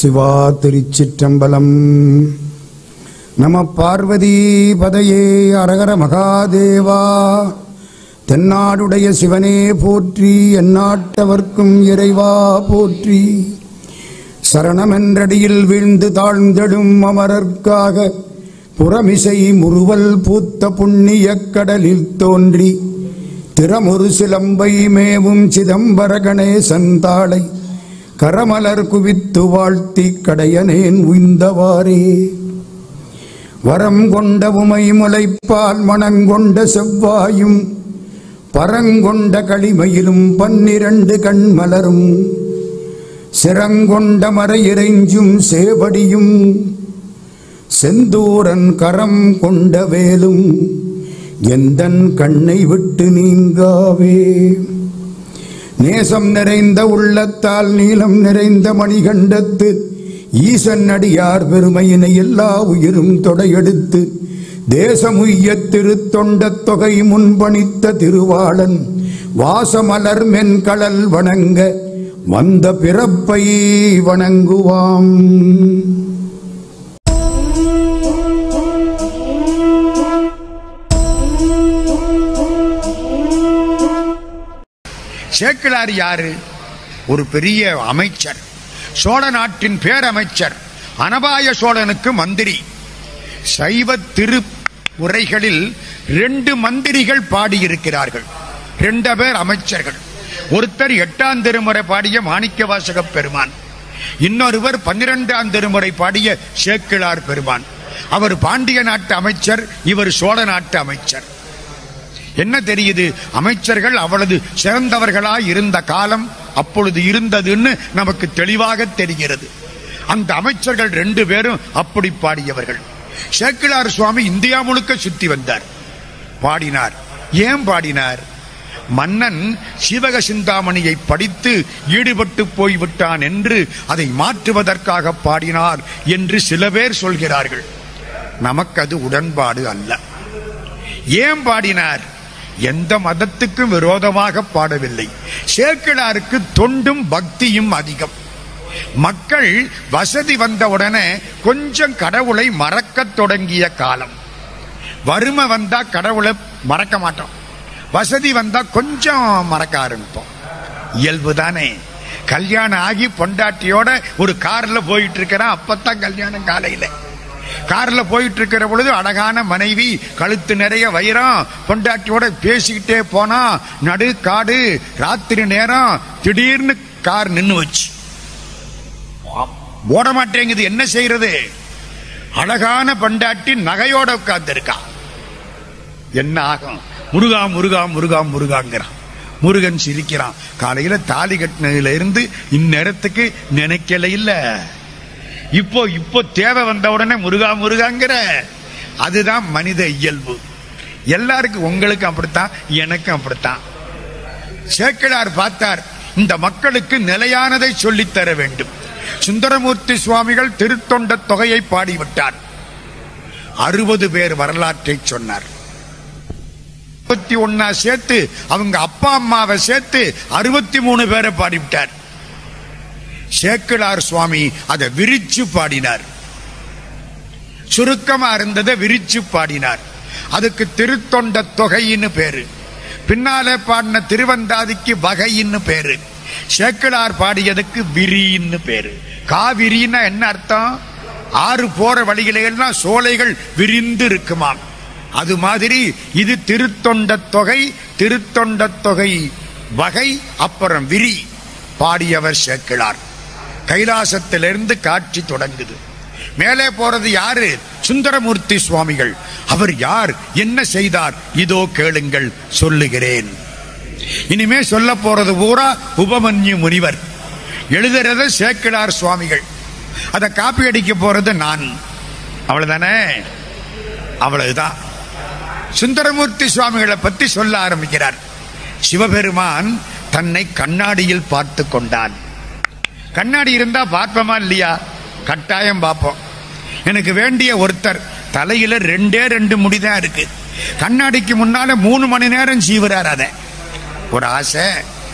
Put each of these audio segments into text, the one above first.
சிவா திருச்சிற்றம்பலம் நம பார்வதி பதையே அரகர மகாதேவா தென்னாடுடைய சிவனே போற்றி எந்நாட்டவர்க்கும் இறைவா போற்றி சரணமென்றடியில் வீழ்ந்து தாழ்ந்தெடும் அமரர்க்காக புறமிசை முறுவல் பூத்த புண்ணியக் கடலில் தோன்றி திறமொரு சிலம்பை மேவும் சிதம்பர கணேசன் தாளை கரமலர் குவித்து வாழ்த்தி கடையனேன் உய்ந்தவாறே வரம் கொண்ட உமை முளைப்பால் மணங்கொண்ட செவ்வாயும் பரங்கொண்ட களிமையிலும் பன்னிரண்டு கண்மலரும் சிரங்கொண்ட மறையிறைஞ்சும் சேவடியும் செந்தூரன் கரம் கொண்ட வேலும் எந்தன் கண்ணை விட்டு நீங்காவே நேசம் நிறைந்த உள்ளத்தால் நீலம் நிறைந்த மணிகண்டத்து ஈசன் அடியார் பெருமையினை எல்லா உயிரும் தொடையெடுத்து தேசமுய்ய திருத்தொண்ட தொகை முன்பணித்த திருவாளன் வாசமலர் மென்கடல் வணங்க வந்த பிறப்பை வணங்குவாம் சேக்கிழார் யாரு ஒரு பெரிய அமைச்சர் சோழ நாட்டின் பேரமைச்சர் அனபாய சோழனுக்கு மந்திரி சைவ திரு உரைகளில் ரெண்டு மந்திரிகள் பாடியிருக்கிறார்கள் ரெண்டு பேர் அமைச்சர்கள் ஒருத்தர் எட்டாம் திருமுறை பாடிய மாணிக்க வாசக பெருமான் இன்னொருவர் பன்னிரெண்டாம் திருமுறை பாடிய சேக்கிழார் பெருமான் அவர் பாண்டிய நாட்டு அமைச்சர் இவர் சோழ நாட்டு அமைச்சர் என்ன தெரியுது அமைச்சர்கள் அவ்வளவு சிறந்தவர்களா இருந்த காலம் அப்பொழுது இருந்ததுன்னு நமக்கு தெளிவாக தெரிகிறது அந்த அமைச்சர்கள் ரெண்டு பேரும் அப்படி பாடியவர்கள் சேக்கிழார் சுவாமி இந்தியா முழுக்க சுத்தி வந்தார் பாடினார் ஏன் பாடினார் மன்னன் சிவக சிந்தாமணியை படித்து ஈடுபட்டு போய்விட்டான் என்று அதை மாற்றுவதற்காக பாடினார் என்று சில பேர் சொல்கிறார்கள் நமக்கு அது உடன்பாடு அல்ல ஏன் பாடினார் எந்த மதத்துக்கும் விரோதமாக பாடவில்லை சேக்கிழாருக்கு தொண்டும் பக்தியும் அதிகம் மக்கள் வசதி வந்தவுடனே கொஞ்சம் கடவுளை மறக்கத் தொடங்கிய காலம் வறுமை வந்தா கடவுளை மறக்க மாட்டோம் வசதி வந்தா கொஞ்சம் மறக்க ஆரம்பிப்போம் இயல்பு தானே கல்யாணம் ஆகி பொண்டாட்டியோட ஒரு கார்ல போயிட்டு இருக்கிறான் அப்பத்தான் கல்யாணம் காலையில கார்ல போயிட்டு இருக்கிற பொழுது அழகான மனைவி கழுத்து நிறைய வைரம் பொண்டாட்டியோட பேசிக்கிட்டே போனா நடு காடு ராத்திரி நேரம் திடீர்னு கார் நின்னு வச்சு ஓட மாட்டேங்குது என்ன செய்யறது அழகான பொண்டாட்டி நகையோட உட்கார்ந்து இருக்கா என்ன ஆகும் முருகா முருகா முருகா முருகாங்கிறான் முருகன் சிரிக்கிறான் காலையில தாலி கட்டினதுல இருந்து இந்நேரத்துக்கு நினைக்கல இல்ல இப்போ இப்போ தேவை வந்த உடனே முருகா முருகாங்கிற அதுதான் மனித இயல்பு எல்லாருக்கும் உங்களுக்கு அப்படித்தான் எனக்கும் அப்படித்தான் சேக்கிழார் பார்த்தார் இந்த மக்களுக்கு நிலையானதை சொல்லித் தர வேண்டும் சுந்தரமூர்த்தி சுவாமிகள் திருத்தொண்ட தொகையை பாடிவிட்டார் அறுபது பேர் வரலாற்றை சொன்னார் முப்பத்தி ஒன்னா சேர்த்து அவங்க அப்பா அம்மாவை சேர்த்து அறுபத்தி மூணு பேரை பாடிவிட்டார் சேக்கிழார் சுவாமி அதை விரிச்சு பாடினார் சுருக்கமா இருந்ததை விரிச்சு பாடினார் அதுக்கு திருத்தொண்ட தொகைன்னு பேரு பின்னாலே பாடின திருவந்தாதிக்கு வகைன்னு பேரு சேக்கிழார் பாடியதுக்கு விரின்னு பேரு காவிரின்னா என்ன அர்த்தம் ஆறு போற வழிகளெல்லாம் சோலைகள் விரிந்து இருக்குமாம் அது மாதிரி இது திருத்தொண்ட தொகை திருத்தொண்ட தொகை வகை அப்புறம் விரி பாடியவர் சேக்கிழார் கைலாசத்திலிருந்து காட்சி தொடங்குது மேலே போறது யாரு சுந்தரமூர்த்தி சுவாமிகள் அவர் யார் என்ன செய்தார் இதோ கேளுங்கள் சொல்லுகிறேன் இனிமே சொல்ல போறது பூரா உபமன்யு முனிவர் எழுதுறத சேக்கிழார் சுவாமிகள் அதை காப்பி அடிக்க போறது நான் அவ்வளவுதானே அவ்வளவுதான் சுந்தரமூர்த்தி சுவாமிகளை பற்றி சொல்ல ஆரம்பிக்கிறார் சிவபெருமான் தன்னை கண்ணாடியில் பார்த்து கொண்டான் கண்ணாடி இருந்தா பார்ப்போமா இல்லையா கட்டாயம் பார்ப்போம் எனக்கு வேண்டிய ஒருத்தர் தலையில ரெண்டே ரெண்டு முடிதான் இருக்கு கண்ணாடிக்கு முன்னால மூணு மணி நேரம் சீவுறார் அதை ஒரு ஆசை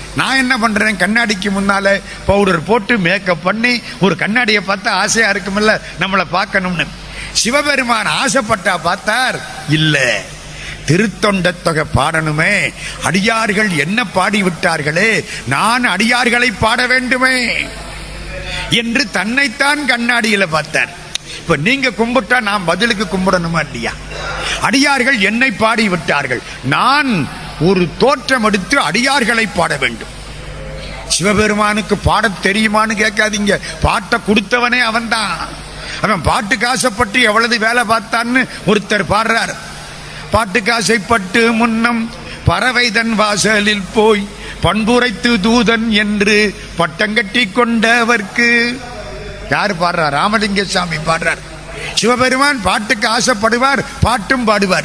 நான் என்ன பண்றேன் கண்ணாடிக்கு முன்னால பவுடர் போட்டு மேக்கப் பண்ணி ஒரு கண்ணாடியை பார்த்தா ஆசையா இருக்குமில்ல நம்மளை பார்க்கணும்னு சிவபெருமான் ஆசைப்பட்டா பார்த்தார் இல்ல திருத்தொண்ட தொகை பாடணுமே அடியார்கள் என்ன பாடி விட்டார்களே நான் அடியார்களை பாட வேண்டுமே என்று தன்னைத்தான் கண்ணாடியில பார்த்தார் இப்ப நீங்க கும்பிட்டா நான் பதிலுக்கு கும்பிடணுமா இல்லையா அடியார்கள் என்னை பாடி விட்டார்கள் நான் ஒரு தோற்றம் எடுத்து அடியார்களை பாட வேண்டும் சிவபெருமானுக்கு பாடத் தெரியுமான்னு கேட்காதீங்க பாட்டை கொடுத்தவனே அவன்தான் அவன் பாட்டுக்கு ஆசைப்பட்டு எவ்வளவு வேலை பார்த்தான்னு ஒருத்தர் பாடுறார் பாட்டுக்கு ஆசைப்பட்டு முன்னம் பறவை தன் வாசலில் போய் பண்புரைத்து தூதன் என்று பட்டங்கட்டி கொண்டவர்க்கு யார் பாடுறார் ராமலிங்க சாமி பாடுறார் சிவபெருமான் பாட்டுக்கு ஆசைப்படுவார் பாட்டும் பாடுவார்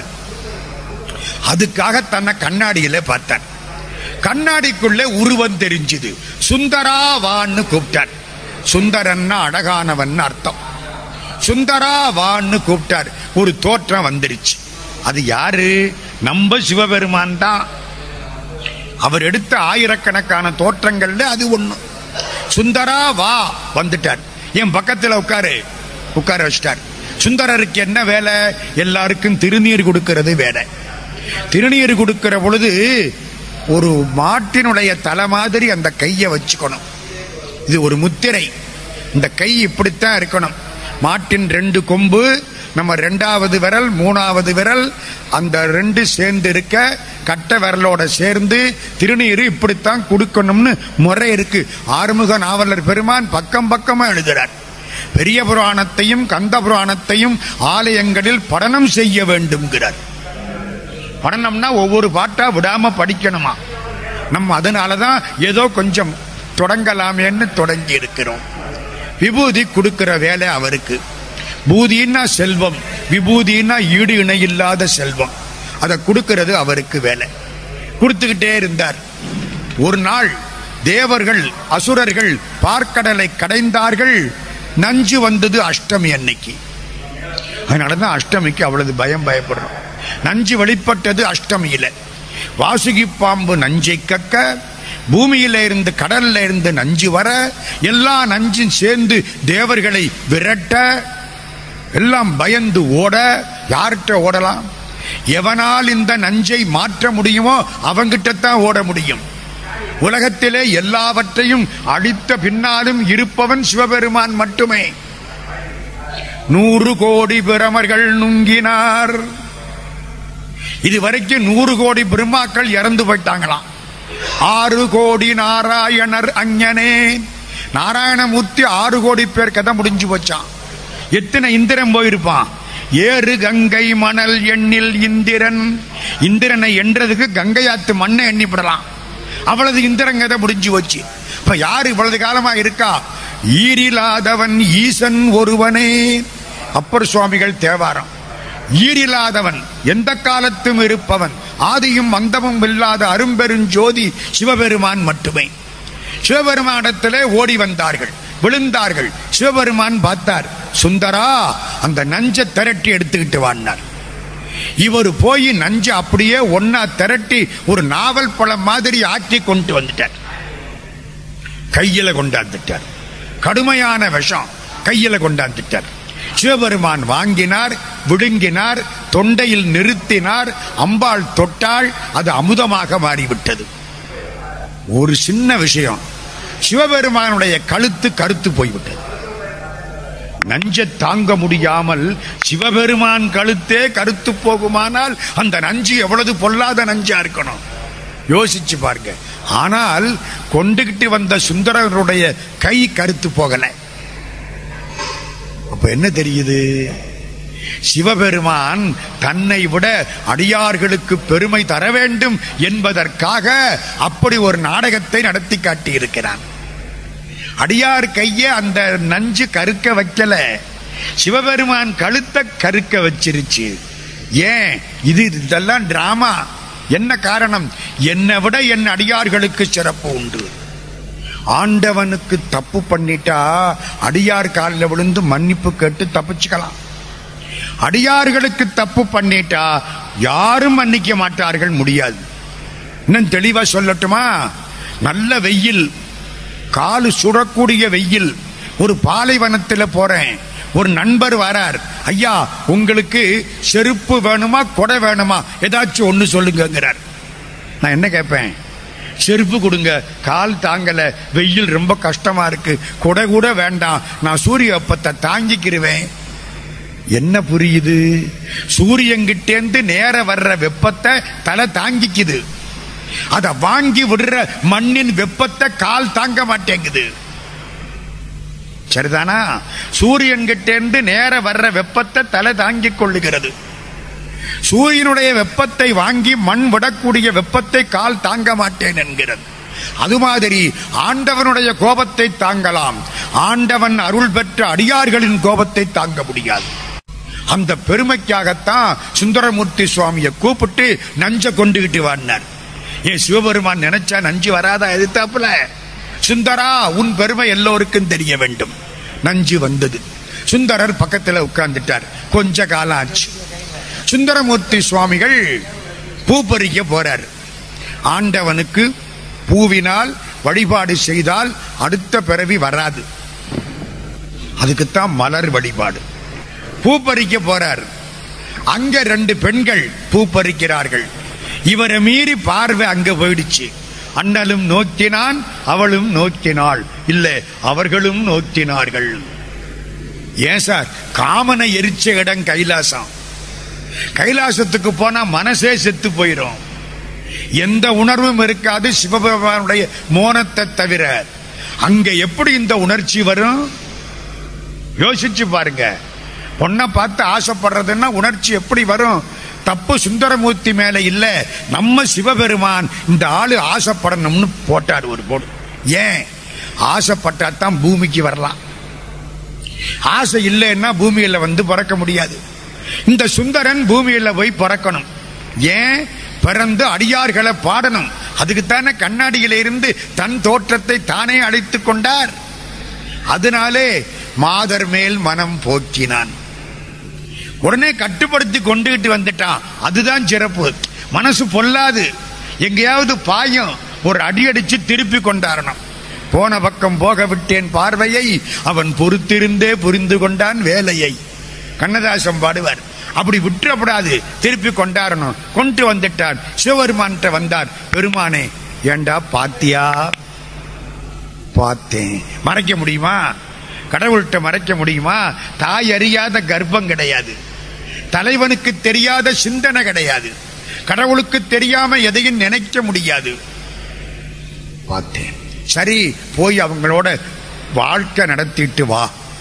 அதுக்காக தன்னை கண்ணாடியில பார்த்தார் கண்ணாடிக்குள்ளே உருவம் தெரிஞ்சுது சுந்தராவான்னு கூப்பிட்டார் சுந்தரன்னா அழகானவன் அர்த்தம் சுந்தராவான்னு கூப்பிட்டார் ஒரு தோற்றம் வந்துருச்சு அது யாரு நம்ம சிவபெருமான் தான் அவர் எடுத்த ஆயிரக்கணக்கான தோற்றங்கள்ல அது ஒண்ணு சுந்தரா வா வந்துட்டார் என் பக்கத்துல உட்காரு உட்கார வச்சிட்டார் சுந்தரருக்கு என்ன வேலை எல்லாருக்கும் திருநீர் கொடுக்கிறது வேலை திருநீர் கொடுக்கிற பொழுது ஒரு மாட்டினுடைய தலை மாதிரி அந்த கையை வச்சுக்கணும் இது ஒரு முத்திரை இந்த கை இப்படித்தான் இருக்கணும் மாட்டின் ரெண்டு கொம்பு நம்ம ரெண்டாவது விரல் மூணாவது விரல் அந்த ரெண்டு சேர்ந்து இருக்க கட்ட விரலோட சேர்ந்து திருநீர் இப்படித்தான் கொடுக்கணும்னு முறை இருக்கு ஆறுமுக நாவலர் பெருமான் பக்கம் பக்கமா எழுதுறார் பெரிய புராணத்தையும் கந்த புராணத்தையும் ஆலயங்களில் படனம் செய்ய வேண்டும்ங்கிறார் படனம்னா ஒவ்வொரு பாட்டா விடாம படிக்கணுமா நம்ம அதனாலதான் ஏதோ கொஞ்சம் தொடங்கலாமேன்னு தொடங்கி இருக்கிறோம் விபூதி கொடுக்கிற வேலை அவருக்கு பூதின்னா செல்வம் விபூதின்னா ஈடு இணை இல்லாத செல்வம் அதை கொடுக்கிறது அவருக்கு வேலை கொடுத்துக்கிட்டே இருந்தார் ஒரு நாள் தேவர்கள் அசுரர்கள் பார்க்கடலை கடைந்தார்கள் நஞ்சு வந்தது அஷ்டமி அன்னைக்கு அதனாலதான் அஷ்டமிக்கு அவ்வளவு பயம் பயப்படுறோம் நஞ்சு வெளிப்பட்டது அஷ்டமியில வாசுகி பாம்பு நஞ்சை கக்க பூமியில இருந்து கடல்ல இருந்து நஞ்சு வர எல்லா நஞ்சும் சேர்ந்து தேவர்களை விரட்ட எல்லாம் பயந்து ஓட யார்கிட்ட ஓடலாம் எவனால் இந்த நஞ்சை மாற்ற முடியுமோ அவங்கிட்ட தான் ஓட முடியும் உலகத்திலே எல்லாவற்றையும் அழித்த பின்னாலும் இருப்பவன் சிவபெருமான் மட்டுமே நூறு கோடி பிரமர்கள் நுங்கினார் இதுவரைக்கும் நூறு கோடி பிரம்மாக்கள் இறந்து போயிட்டாங்களாம் ஆறு கோடி நாராயணர் அஞ்ஞனே நாராயணமூர்த்தி ஆறு கோடி பேர் கதை முடிஞ்சு போச்சான் எத்தனை இந்திரன் போயிருப்பான் ஏறு கங்கை மணல் எண்ணில் இந்திரன் இந்திரனை என்றதுக்கு கங்கையாத்து மண்ணை எண்ணிவிடலாம் அவ்வளவு இந்திரன் கதை முடிஞ்சு போச்சு இப்ப யாரு இவ்வளவு காலமா இருக்கா ஈரிலாதவன் ஈசன் ஒருவனே அப்பர் சுவாமிகள் தேவாரம் ஈரில்லாதவன் எந்த காலத்தும் இருப்பவன் ஆதியும் அந்தமும் இல்லாத அரும்பெருஞ்சோதி சிவபெருமான் மட்டுமே சிவபெருமானிடத்திலே ஓடி வந்தார்கள் விழுந்தார்கள் சிவபெருமான் பார்த்தார் சுந்தரா அந்த நஞ்சை திரட்டி எடுத்துக்கிட்டு வாடினார் இவர் போய் நஞ்சை அப்படியே ஒன்னா திரட்டி ஒரு நாவல் பழம் மாதிரி ஆக்கி கொண்டு வந்துட்டார் கையில கொண்டாந்துட்டார் கடுமையான விஷம் கையில கொண்டாந்துட்டார் சிவபெருமான் வாங்கினார் விழுங்கினார் தொண்டையில் நிறுத்தினார் அம்பாள் தொட்டாள் அது அமுதமாக மாறிவிட்டது ஒரு சின்ன விஷயம் சிவபெருமானுடைய கழுத்து கருத்து போய்விட்டது நஞ்சை தாங்க முடியாமல் சிவபெருமான் கழுத்தே கருத்து போகுமானால் அந்த நஞ்சு எவ்வளவு பொல்லாத நஞ்சா இருக்கணும் யோசிச்சு பாருங்க ஆனால் கொண்டுகிட்டு வந்த சுந்தரருடைய கை கருத்து போகல அப்ப என்ன தெரியுது சிவபெருமான் தன்னை விட அடியார்களுக்கு பெருமை தர வேண்டும் என்பதற்காக அப்படி ஒரு நாடகத்தை நடத்தி காட்டியிருக்கிறான் அடியார் கைய அந்த நஞ்சு கருக்க வைக்கல சிவபெருமான் கழுத்தை கருக்க வச்சிருச்சு ஏன் இது இதெல்லாம் டிராமா என்ன காரணம் என்னை விட என் அடியார்களுக்கு சிறப்பு உண்டு ஆண்டவனுக்கு தப்பு பண்ணிட்டா அடியார் காலில் விழுந்து மன்னிப்பு கேட்டு தப்பிச்சுக்கலாம் அடியார்களுக்கு தப்பு பண்ணிட்டா யாரும் மன்னிக்க மாட்டார்கள் முடியாது இன்னும் தெளிவா சொல்லட்டுமா நல்ல வெயில் காலு சுடக்கூடிய வெயில் ஒரு பாலைவனத்தில் போறேன் ஒரு நண்பர் வரார் ஐயா உங்களுக்கு செருப்பு வேணுமா கொடை வேணுமா ஏதாச்சும் ஒன்று சொல்லுங்கிறார் நான் என்ன கேட்பேன் செருப்பு கொடுங்க கால் தாங்கல வெயில் ரொம்ப கஷ்டமா இருக்கு கொடை கூட வேண்டாம் நான் சூரிய வெப்பத்தை தாங்கிக்கிருவேன் என்ன புரியுது சூரியங்கிட்டேந்து நேர வர்ற வெப்பத்தை தலை தாங்கிக்குது அத வாங்கி விடுற மண்ணின் வெப்பத்தை கால் தாங்க மாட்டேங்குது சரிதானா சூரியன் கிட்டேந்து நேர வர்ற வெப்பத்தை தலை தாங்கிக் கொள்ளுகிறது சூரியனுடைய வெப்பத்தை வாங்கி மண் விடக்கூடிய வெப்பத்தை கால் தாங்க மாட்டேன் என்கிறது அது மாதிரி ஆண்டவனுடைய கோபத்தை தாங்கலாம் ஆண்டவன் அருள் பெற்ற அடியார்களின் கோபத்தை தாங்க முடியாது அந்த பெருமைக்காகத்தான் சுந்தரமூர்த்தி சுவாமியை கூப்பிட்டு நஞ்ச கொண்டுகிட்டு வாடினார் ஏன் சிவபெருமான் நினைச்சா நஞ்சு வராதா எதிர்த்தாப்புல சுந்தரா உன் பெருமை எல்லோருக்கும் தெரிய வேண்டும் நஞ்சு வந்தது சுந்தரர் பக்கத்துல உட்கார்ந்துட்டார் கொஞ்ச காலம் ஆச்சு சுந்தரமூர்த்தி சுவாமிகள் பூ பறிக்க போறார் ஆண்டவனுக்கு பூவினால் வழிபாடு செய்தால் அடுத்த பிறவி வராது அதுக்குத்தான் மலர் வழிபாடு பூ பறிக்க போறார் அங்க ரெண்டு பெண்கள் பூ பறிக்கிறார்கள் இவரை மீறி பார்வை அங்க போயிடுச்சு அண்ணலும் நோக்கினான் அவளும் நோக்கினாள் இல்ல அவர்களும் நோக்கினார்கள் ஏன் சார் காமனை எரிச்ச இடம் கைலாசம் கைலாசத்துக்கு போனா மனசே செத்து போயிடும் எந்த உணர்வும் இருக்காது சிவபெருமானுடைய மோனத்தை தவிர அங்க எப்படி இந்த உணர்ச்சி வரும் யோசிச்சு பாருங்க பொண்ணை பார்த்து ஆசைப்படுறதுன்னா உணர்ச்சி எப்படி வரும் தப்பு சுந்தரமூர்த்தி மேல இல்ல நம்ம சிவபெருமான் இந்த ஆளு ஆசைப்படணும்னு போட்டார் ஒரு போடு ஏன் ஆசைப்பட்டா தான் பூமிக்கு வரலாம் ஆசை இல்லைன்னா பூமியில வந்து பிறக்க முடியாது இந்த சுந்தரன் பூமியில போய் பிறக்கணும் ஏன் பிறந்து அடியார்களை பாடணும் அதுக்குத்தானே கண்ணாடியில இருந்து தன் தோற்றத்தை தானே அழைத்துக் கொண்டார் அதனாலே மாதர் மேல் மனம் போக்கினான் உடனே கட்டுப்படுத்தி கொண்டுகிட்டு வந்துட்டான் அதுதான் சிறப்பு மனசு பொல்லாது எங்கேயாவது பாயம் ஒரு அடி அடிச்சு திருப்பி கொண்டாரணும் போன பக்கம் போக விட்டேன் பார்வையை அவன் பொறுத்திருந்தே புரிந்து கொண்டான் வேலையை கண்ணதாசன் பாடுவார் அப்படி விட்டுறப்படாது திருப்பி கொண்டாடணும் கொண்டு வந்துட்டார் சிவபெருமான்கிட்ட வந்தார் பெருமானே ஏண்டா பாத்தியா பார்த்தேன் மறைக்க முடியுமா கடவுள்கிட்ட மறைக்க முடியுமா தாய் அறியாத கர்ப்பம் கிடையாது தலைவனுக்கு தெரியாத சிந்தனை கிடையாது கடவுளுக்கு தெரியாம எதையும் நினைக்க முடியாது பார்த்தேன் சரி போய் அவங்களோட வாழ்க்கை நடத்திட்டு வா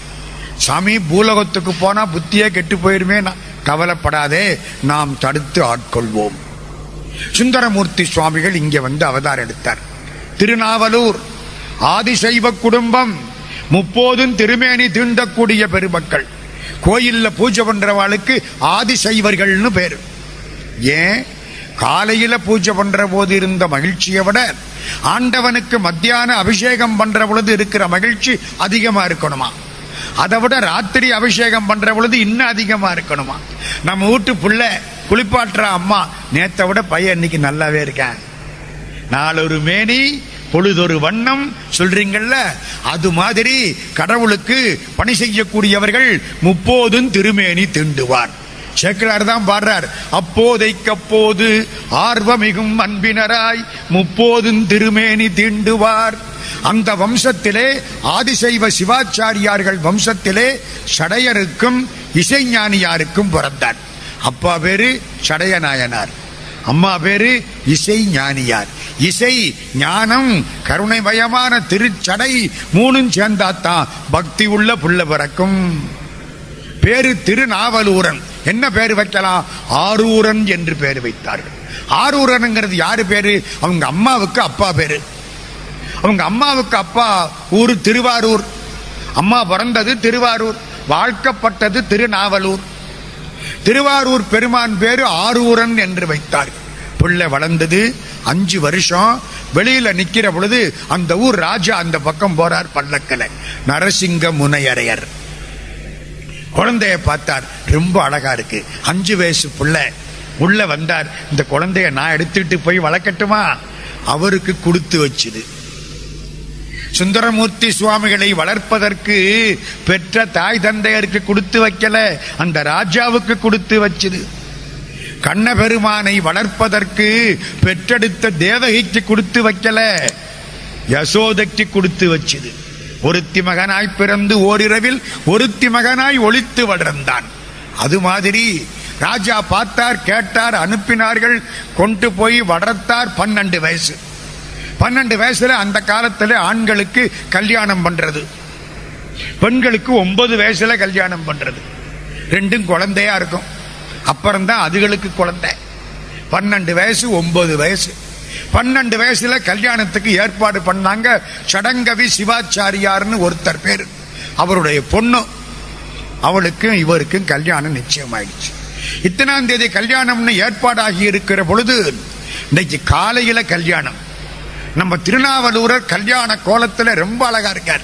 சாமி பூலகத்துக்கு போனா புத்தியே கெட்டு போயிருமே நான் கவலைப்படாதே நாம் தடுத்து ஆட்கொள்வோம் சுந்தரமூர்த்தி சுவாமிகள் இங்கே வந்து அவதாரம் எடுத்தார் திருநாவலூர் ஆதிசைவ குடும்பம் முப்போதும் திருமேனி தீண்டக்கூடிய பெருமக்கள் கோயில்ல பூஜை பண்றவாளுக்கு ஆதிசைவர்கள்னு பேரு ஏன் காலையில பூஜை பண்ற போது இருந்த மகிழ்ச்சியை விட ஆண்டவனுக்கு மத்தியான அபிஷேகம் பண்ற பொழுது இருக்கிற மகிழ்ச்சி அதிகமா இருக்கணுமா அதை விட ராத்திரி அபிஷேகம் பண்ற பொழுது இன்னும் அதிகமா இருக்கணுமா நம்ம வீட்டு புள்ள குளிப்பாட்டுற அம்மா நேத்தை விட பையன் இன்னைக்கு நல்லாவே இருக்கேன் நாளொரு மேனி பொழுதொரு வண்ணம் சொல்றீங்கல்ல அது மாதிரி கடவுளுக்கு பணி செய்யக்கூடியவர்கள் முப்போதும் திருமேனி திண்டுவார் சேக்கலார் தான் பாடுறார் அப்போதைக்கப்போது ஆர்வமிகும் அன்பினராய் முப்போதும் திருமேனி தீண்டுவார் அந்த வம்சத்திலே ஆதிசைவ சிவாச்சாரியார்கள் வம்சத்திலே சடையருக்கும் இசைஞானியாருக்கும் பிறந்தார் அப்பா பேரு சடைய நாயனார் அம்மா பேரு இசை ஞானியார் இசை ஞானம் கருணைமயமான திருச்சடை மூணும் சேர்ந்தாத்தான் பக்தி உள்ள புள்ள பிறக்கும் பேரு திருநாவலூரன் என்ன பேர் வைக்கலாம் ஆரூரன் என்று பேர் வைத்தார்கள் ஆரூரனுங்கிறது யாரு பேரு அவங்க அம்மாவுக்கு அப்பா பேரு அவங்க அம்மாவுக்கு அப்பா ஊர் திருவாரூர் அம்மா பிறந்தது திருவாரூர் வாழ்க்கப்பட்டது திருநாவலூர் திருவாரூர் பெருமான் பேரு ஆரூரன் என்று வைத்தார் பிள்ளை வளர்ந்தது அஞ்சு வருஷம் வெளியில நிக்கிற பொழுது அந்த ஊர் ராஜா அந்த பக்கம் போறார் பல்லக்கல நரசிங்க முனையரையர் குழந்தைய பார்த்தார் ரொம்ப அழகா இருக்கு அஞ்சு வயசு புள்ள உள்ள வந்தார் இந்த குழந்தைய நான் எடுத்துட்டு போய் வளர்க்கட்டுமா அவருக்கு கொடுத்து வச்சுது சுந்தரமூர்த்தி சுவாமிகளை வளர்ப்பதற்கு பெற்ற தாய் தந்தையருக்கு கொடுத்து வைக்கல அந்த ராஜாவுக்கு கொடுத்து வச்சுது கண்ணபெருமானை வளர்ப்பதற்கு பெற்றெடுத்த தேவகிக்கு கொடுத்து வைக்கல யசோதைக்கு கொடுத்து வச்சுது ஒருத்தி மகனாய் பிறந்து ஓரிரவில் ஒருத்தி மகனாய் ஒளித்து வளர்ந்தான் அது மாதிரி ராஜா பார்த்தார் கேட்டார் அனுப்பினார்கள் கொண்டு போய் வளர்த்தார் பன்னெண்டு வயசு பன்னெண்டு வயசுல அந்த காலத்துல ஆண்களுக்கு கல்யாணம் பண்றது பெண்களுக்கு ஒன்பது வயசுல கல்யாணம் பண்றது ரெண்டும் குழந்தையா இருக்கும் அப்புறம்தான் அதுகளுக்கு குழந்தை பன்னெண்டு வயசு ஒன்பது வயசு பன்னெண்டு வயசுல கல்யாணத்துக்கு ஏற்பாடு பண்ணாங்க சடங்கவி சிவாச்சாரியார்னு ஒருத்தர் பேர் அவருடைய பொண்ணு அவளுக்கும் இவருக்கும் கல்யாணம் நிச்சயமாயிடுச்சு இத்தனாம் தேதி கல்யாணம்னு ஏற்பாடாகி இருக்கிற பொழுது இன்னைக்கு காலையில கல்யாணம் நம்ம திருநாவலூரர் கல்யாண கோலத்துல ரொம்ப அழகா இருக்கார்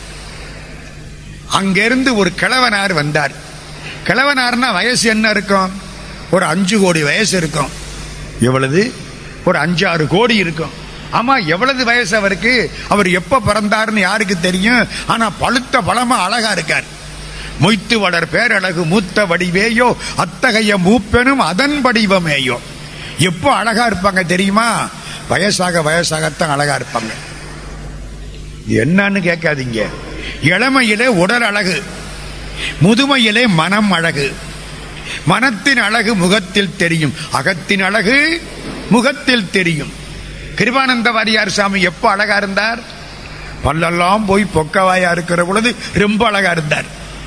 அங்கிருந்து ஒரு கிழவனார் வந்தார் கிழவனார்னா வயசு என்ன இருக்கும் ஒரு அஞ்சு கோடி வயசு இருக்கும் எவ்வளவு ஒரு அஞ்சு ஆறு கோடி இருக்கும் ஆமா எவ்வளவு வயசு அவருக்கு அவர் எப்ப பிறந்தாருன்னு யாருக்கு தெரியும் ஆனா பழுத்த பழமா அழகா இருக்கார் மொய்த்து வளர் பேரழகு மூத்த வடிவேயோ அத்தகைய மூப்பெனும் அதன் வடிவமேயோ எப்போ அழகா இருப்பாங்க தெரியுமா வயசாக வயசாகத்தான் அழகா இருப்பாங்க இது என்னன்னு கேட்காதீங்க இளமையிலே உடல் அழகு முதுமையிலே மனம் அழகு மனத்தின் அழகு முகத்தில் தெரியும் அகத்தின் அழகு முகத்தில் தெரியும் கிருபானந்த வாரியார் சாமி எப்போ அழகா இருந்தார் பல்லெல்லாம் போய் பொக்கவாயா இருக்கிற பொழுது ரொம்ப அழகா இருந்தார்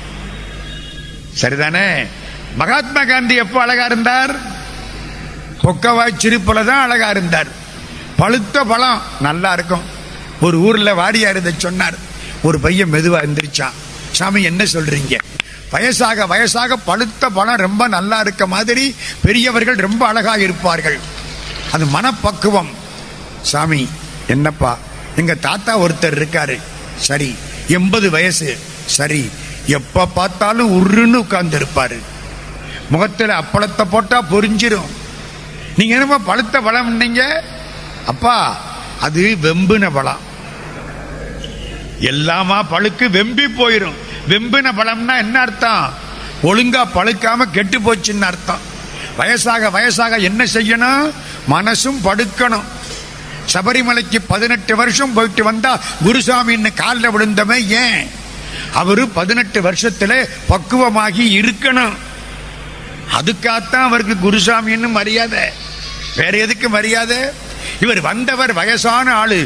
சரிதானே மகாத்மா காந்தி எப்போ அழகா இருந்தார் பொக்கவாய் சிரிப்புல தான் அழகா இருந்தார் பழுத்த பழம் நல்லா இருக்கும் ஒரு ஊர்ல வாரியார் இதை சொன்னார் ஒரு பையன் மெதுவா எந்திரிச்சான் சாமி என்ன சொல்றீங்க வயசாக வயசாக பழுத்த பழம் ரொம்ப நல்லா இருக்க மாதிரி பெரியவர்கள் ரொம்ப அழகாக இருப்பார்கள் அது மனப்பக்குவம் சாமி என்னப்பா எங்க தாத்தா ஒருத்தர் இருக்காரு சரி எண்பது வயசு சரி எப்ப பார்த்தாலும் உருன்னு உட்கார்ந்து இருப்பாரு முகத்துல அப்பளத்தை போட்டா பொரிஞ்சிரும் நீங்க என்னப்பா பழுத்த பழம் அப்பா அது வெம்புன பழம் எல்லாமா பழுக்கு வெம்பி போயிரும் வெம்பின பழம்னா என்ன அர்த்தம் ஒழுங்கா பழுக்காம கெட்டு போச்சுன்னு அர்த்தம் வயசாக வயசாக என்ன செய்யணும் மனசும் படுக்கணும் சபரிமலைக்கு பதினெட்டு வருஷம் போயிட்டு வந்தா குருசாமின்னு காலில் விழுந்தமே ஏன் அவரு பதினெட்டு வருஷத்துல பக்குவமாகி இருக்கணும் அதுக்காகத்தான் அவருக்கு குருசாமின்னு மரியாதை வேற எதுக்கு மரியாதை இவர் வந்தவர் வயசான ஆளு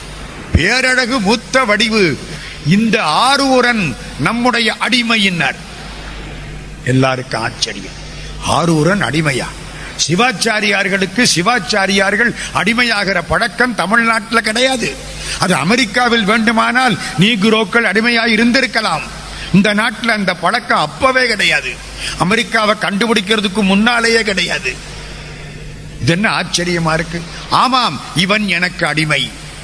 பேரழகு மூத்த வடிவு இந்த ஆரூரன் நம்முடைய அடிமையினர் எல்லாருக்கும் ஆச்சரியம் ஆரூரன் அடிமையா சிவாச்சாரியார்களுக்கு சிவாச்சாரியார்கள் அடிமையாகிற பழக்கம் தமிழ்நாட்டில் கிடையாது அது அமெரிக்காவில் வேண்டுமானால் நீகுரோக்கள் அடிமையாய் இருந்திருக்கலாம் இந்த நாட்டில் அந்த பழக்கம் அப்பவே கிடையாது அமெரிக்காவை கண்டுபிடிக்கிறதுக்கு முன்னாலேயே கிடையாது இது என்ன ஆச்சரியமா இருக்கு ஆமாம் இவன் எனக்கு அடிமை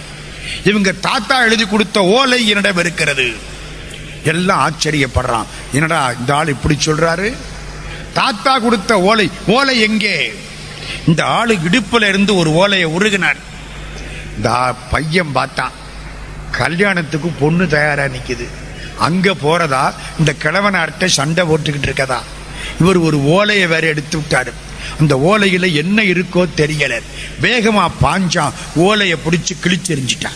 இவங்க தாத்தா எழுதி கொடுத்த ஓலை என்னிடம் இருக்கிறது எல்லாம் ஆச்சரியப்படுறான் என்னடா இந்த ஆள் இப்படி சொல்றாரு தாத்தா கொடுத்த ஓலை ஓலை எங்கே இந்த ஆளு இடுப்புல இருந்து ஒரு ஓலையை உருகினார் இந்த ஆ- பையன் பார்த்தான் கல்யாணத்துக்கு பொண்ணு தயாரா நிக்குது அங்க போறதா இந்த கிழவனார்ட்ட சண்டை போட்டுக்கிட்டு இருக்கதா இவர் ஒரு ஓலையை வேற எடுத்து விட்டாரு அந்த ஓலையில என்ன இருக்கோ தெரியல வேகமா பாஞ்சான் ஓலையை பிடிச்சு கிழிச்செறிஞ்சிட்டான்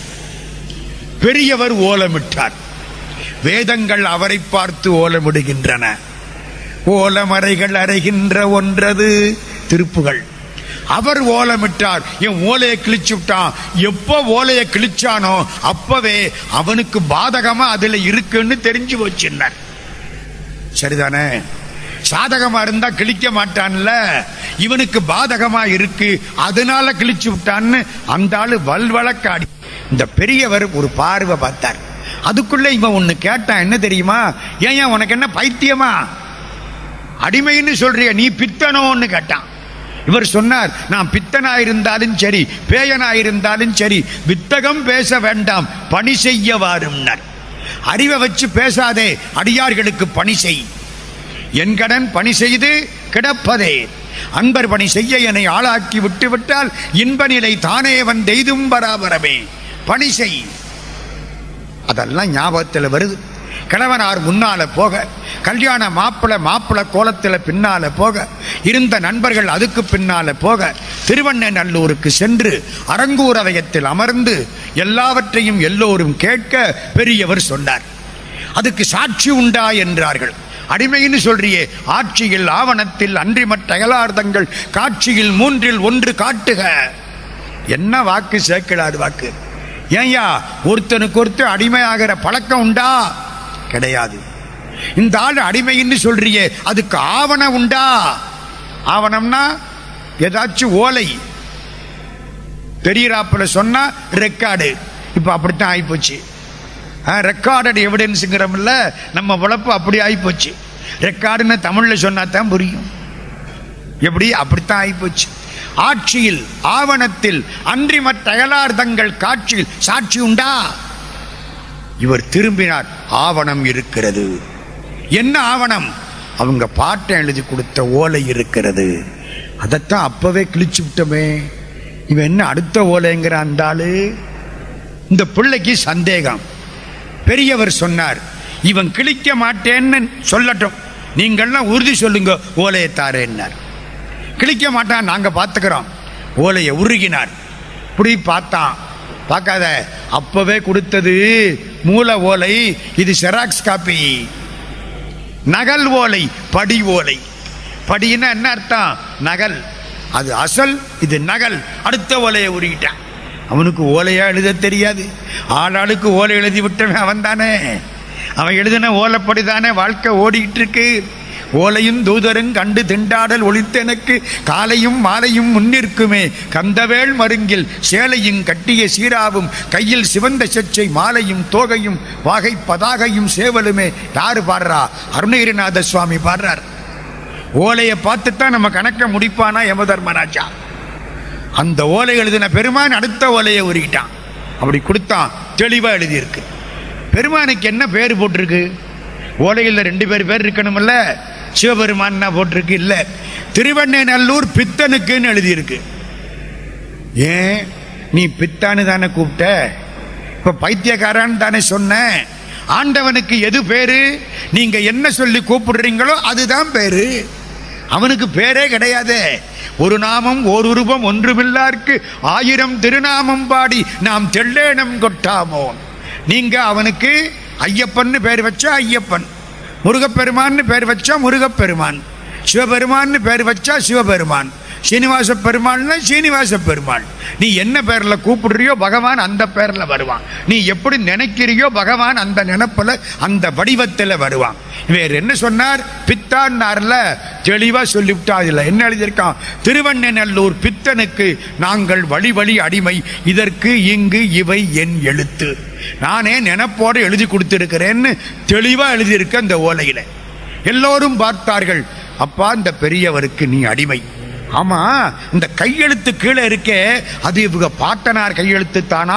பெரியவர் ஓலமிட்டார் வேதங்கள் அவரை பார்த்து ஓலமிடுகின்றன ஓலமறைகள் அறைகின்ற ஒன்றது திருப்புகள் அவர் ஓலமிட்டார் என் ஓலையை கிழிச்சு விட்டான் எப்போ ஓலையை கிழிச்சானோ அப்பவே அவனுக்கு பாதகமா அதுல இருக்குன்னு தெரிஞ்சு வச்சிருந்தார் சரிதானே சாதகமா இருந்தா கிழிக்க மாட்டான்ல இவனுக்கு பாதகமா இருக்கு அதனால கிழிச்சு விட்டான்னு அந்த ஆளு வல்வழக்காடி இந்த பெரியவர் ஒரு பார்வை பார்த்தார் அதுக்குள்ள இவன் ஒண்ணு கேட்டான் என்ன தெரியுமா ஏன் ஏன் உனக்கு என்ன பைத்தியமா அடிமைன்னு சொல்றிய நீ பித்தனோன்னு கேட்டான் இவர் சொன்னார் நான் பித்தனா இருந்தாலும் சரி பேயனா இருந்தாலும் சரி வித்தகம் பேச வேண்டாம் பணி செய்ய வாரும்னர் அறிவை வச்சு பேசாதே அடியார்களுக்கு பணி செய் என் கடன் பணி செய்து கிடப்பதே அன்பர் பணி செய்ய என்னை ஆளாக்கி விட்டு விட்டால் இன்ப நிலை தானே வந்தெய்தும் பராபரமே பணி செய் அதெல்லாம் ஞாபகத்தில் வருது கிழவனார் முன்னால போக கல்யாண மாப்பிள மாப்பிள கோலத்தில் பின்னால போக இருந்த நண்பர்கள் அதுக்கு பின்னால போக திருவண்ணநல்லூருக்கு சென்று அரங்கூரவயத்தில் அமர்ந்து எல்லாவற்றையும் எல்லோரும் கேட்க பெரியவர் சொன்னார் அதுக்கு சாட்சி உண்டா என்றார்கள் அடிமைன்னு சொல்றியே ஆட்சியில் ஆவணத்தில் அன்றி மற்ற அயலார்த்தங்கள் காட்சியில் மூன்றில் ஒன்று காட்டுக என்ன வாக்கு சேர்க்கலாது வாக்கு ஏன்யா ஒருத்தனுக்கு ஒருத்தர் அடிமையாகிற பழக்கம் உண்டா கிடையாது இந்த ஆள் அடிமைன்னு சொல்றியே அதுக்கு ஆவணம் உண்டா ஆவணம்னா ஏதாச்சும் ஓலை தெரியறாப்புல சொன்னா ரெக்கார்டு இப்ப அப்படித்தான் ஆயிப்போச்சு ரெக்கார்டட் எவிடன்ஸுங்கிறோம்ல நம்ம உழப்பு அப்படி ஆயிப்போச்சு ரெக்கார்டுன்னு தமிழ்ல சொன்னா தான் புரியும் எப்படி அப்படித்தான் ஆயிப்போச்சு ஆட்சியில் ஆவணத்தில் அன்றி மற்ற அயலார்த்தங்கள் காட்சியில் சாட்சி உண்டா இவர் திரும்பினார் ஆவணம் இருக்கிறது என்ன ஆவணம் அவங்க பாட்டை எழுதி கொடுத்த ஓலை இருக்கிறது அதைத்தான் அப்பவே கிழிச்சு விட்டோமே இவன் என்ன அடுத்த ஓலைங்கிற அந்த ஆளு இந்த பிள்ளைக்கு சந்தேகம் பெரியவர் சொன்னார் இவன் கிழிக்க மாட்டேன்னு சொல்லட்டும் நீங்கள்லாம் உறுதி சொல்லுங்க ஓலையை தாரேன்னார் கிழிக்க மாட்டான் நாங்க பார்த்துக்கிறோம் ஓலையை உருகினார் இப்படி பார்த்தான் பார்க்காத அப்பவே கொடுத்தது மூல ஓலை இது செராக்ஸ் காப்பி நகல் ஓலை படி ஓலை படின்னா என்ன அர்த்தம் நகல் அது அசல் இது நகல் அடுத்த ஓலையை உருகிட்டான் அவனுக்கு ஓலையா எழுத தெரியாது ஆளாளுக்கு ஓலை எழுதி விட்டவன் அவன் தானே அவன் எழுதின ஓலைப்படி தானே வாழ்க்கை ஓடிக்கிட்டு இருக்கு ஓலையும் தூதரும் கண்டு திண்டாடல் ஒழித்த எனக்கு காலையும் மாலையும் முன்னிற்குமே கந்தவேள் மருங்கில் சேலையும் கட்டிய சீராவும் கையில் சிவந்த செச்சை மாலையும் தோகையும் வாகை பதாகையும் சேவலுமே யாரு பாடுறா அருணகிரிநாத சுவாமி பாடுறார் ஓலையை பார்த்துத்தான் நம்ம கணக்க முடிப்பானா யமதர்மராஜா அந்த ஓலை எழுதின பெருமான் அடுத்த ஓலையை உருகிட்டான் அப்படி கொடுத்தான் தெளிவா எழுதியிருக்கு பெருமானுக்கு என்ன பேர் போட்டிருக்கு ஓலையில் ரெண்டு பேர் பேர் இருக்கணும்ல சிவபெருமான் போட்டிருக்கு இல்ல திருவண்ணநல்லூர் பித்தனுக்குன்னு எழுதியிருக்கு ஏன் நீ பித்தான்னு தானே கூப்பிட்ட இப்ப பைத்தியக்காரன் தானே சொன்ன ஆண்டவனுக்கு எது பேரு நீங்க என்ன சொல்லி கூப்பிடுறீங்களோ அதுதான் பேரு அவனுக்கு பேரே கிடையாது ஒரு நாமம் ஓர் உருவம் ஒன்றுமில்லார்க்கு ஆயிரம் திருநாமம் பாடி நாம் தெள்ளேனம் கொட்டாமோ நீங்க அவனுக்கு ஐயப்பன்னு பேர் வச்சா ஐயப்பன் முருகப்பெருமான்னு பேர் வச்சா முருகப்பெருமான் சிவபெருமான்னு பேர் வச்சா சிவபெருமான் சீனிவாச பெருமாள்னா சீனிவாச பெருமாள் நீ என்ன பேர்ல கூப்பிடுறியோ பகவான் அந்த பேர்ல வருவான் நீ எப்படி நினைக்கிறியோ பகவான் அந்த நினைப்புல அந்த வடிவத்தில் வருவான் வேற என்ன சொன்னார் பித்தான்னார்ல தெளிவா சொல்லிவிட்டா இதுல என்ன எழுதியிருக்கான் திருவண்ணநல்லூர் பித்தனுக்கு நாங்கள் வழி வழி அடிமை இதற்கு இங்கு இவை என் எழுத்து நானே நினைப்போடு எழுதி கொடுத்திருக்கிறேன்னு தெளிவா எழுதியிருக்க இந்த ஓலையில எல்லோரும் பார்த்தார்கள் அப்பா இந்த பெரியவருக்கு நீ அடிமை ஆமா இந்த கையெழுத்து கீழே இருக்கே அது இவங்க பாட்டனார் கையெழுத்து தானா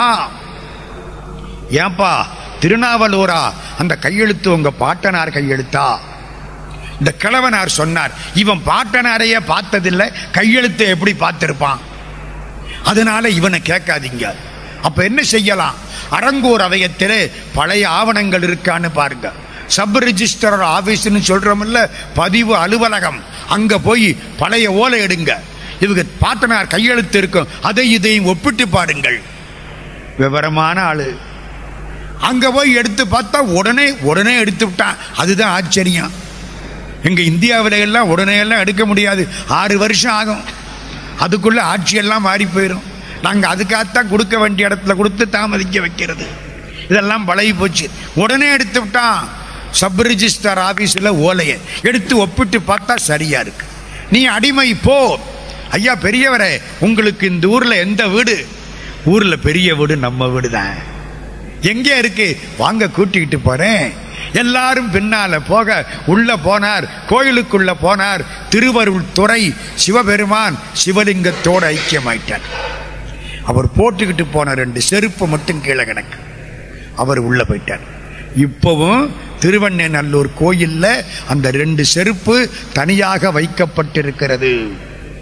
ஏன்பா திருநாவலூரா அந்த கையெழுத்து உங்க பாட்டனார் கையெழுத்தா இந்த கிழவனார் சொன்னார் இவன் பாட்டனாரையே பார்த்ததில்லை கையெழுத்தை எப்படி பார்த்திருப்பான் அதனால இவனை கேட்காதீங்க அப்ப என்ன செய்யலாம் அரங்கூர் அவயத்திலே பழைய ஆவணங்கள் இருக்கான்னு பாருங்க சப் ரிஜிஸ்டர் ஆபீஸ்னு சொல்றோம்ல பதிவு அலுவலகம் அங்க போய் பழைய ஓலை எடுங்க இவங்க பாட்டனார் கையெழுத்து இருக்கும் அதை இதையும் ஒப்பிட்டு பாருங்கள் விவரமான ஆளு அங்க போய் எடுத்து பார்த்தா உடனே உடனே எடுத்து விட்டான் அதுதான் ஆச்சரியம் எங்க இந்தியாவில எல்லாம் உடனே எல்லாம் எடுக்க முடியாது ஆறு வருஷம் ஆகும் அதுக்குள்ள ஆட்சியெல்லாம் மாறி போயிடும் நாங்க அதுக்காகத்தான் கொடுக்க வேண்டிய இடத்துல கொடுத்து தாமதிக்க வைக்கிறது இதெல்லாம் பழகி போச்சு உடனே எடுத்து விட்டான் சப் ரிஜிஸ்டர் ஆபீஸ்ல ஓலையை எடுத்து ஒப்பிட்டு பார்த்தா சரியா இருக்கு நீ அடிமை போ ஐயா பெரியவரே உங்களுக்கு இந்த ஊர்ல எந்த வீடு ஊர்ல பெரிய வீடு நம்ம வீடு தான் எங்கே இருக்கு வாங்க கூட்டிக்கிட்டு போறேன் எல்லாரும் பின்னால போக உள்ள போனார் கோயிலுக்குள்ள போனார் திருவருள் துறை சிவபெருமான் சிவலிங்கத்தோடு ஐக்கியமாயிட்டார் அவர் போட்டுக்கிட்டு போன ரெண்டு செருப்பு மட்டும் கீழே கிடக்கு அவர் உள்ள போயிட்டார் இப்பவும் திருவண்ணநல்லூர் கோயில்ல அந்த ரெண்டு செருப்பு தனியாக வைக்கப்பட்டிருக்கிறது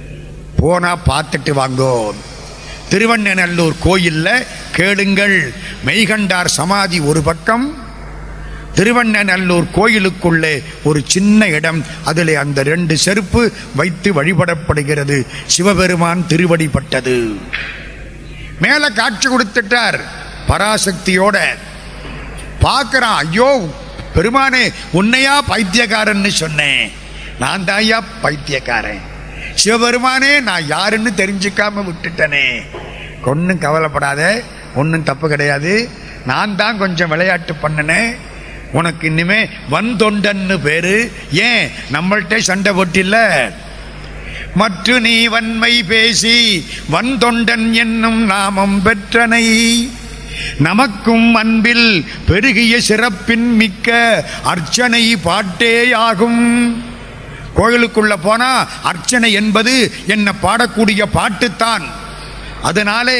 போனா பார்த்துட்டு வாங்கோ திருவண்ணநல்லூர் கோயில்ல கேளுங்கள் மெய்கண்டார் சமாதி ஒரு பக்கம் திருவண்ணநல்லூர் கோயிலுக்குள்ளே ஒரு சின்ன இடம் அதில் அந்த ரெண்டு செருப்பு வைத்து வழிபடப்படுகிறது சிவபெருமான் திருவடிப்பட்டது மேல காட்சி கொடுத்துட்டார் பராசக்தியோட பார்க்கறான் ஐயோ பெருமானே உன்னையா பைத்தியக்காரன்னு சொன்னேன் நான் தாயா பைத்தியக்காரன் சிவபெருமானே நான் யாருன்னு தெரிஞ்சுக்காம விட்டுட்டனே ஒன்றும் கவலைப்படாத ஒன்றும் தப்பு கிடையாது நான் தான் கொஞ்சம் விளையாட்டு பண்ணினேன் உனக்கு இனிமே வந்தொண்டன்னு பேரு ஏன் நம்மள்ட்ட சண்டை போட்டில்ல மற்ற நீ வன்மை பேசி வந்தொண்டன் என்னும் நாமம் பெற்றனை நமக்கும் அன்பில் பெருகிய சிறப்பின் மிக்க அர்ச்சனை பாட்டேயாகும் கோயிலுக்குள்ள போனா அர்ச்சனை என்பது என்ன பாடக்கூடிய பாட்டுத்தான் அதனாலே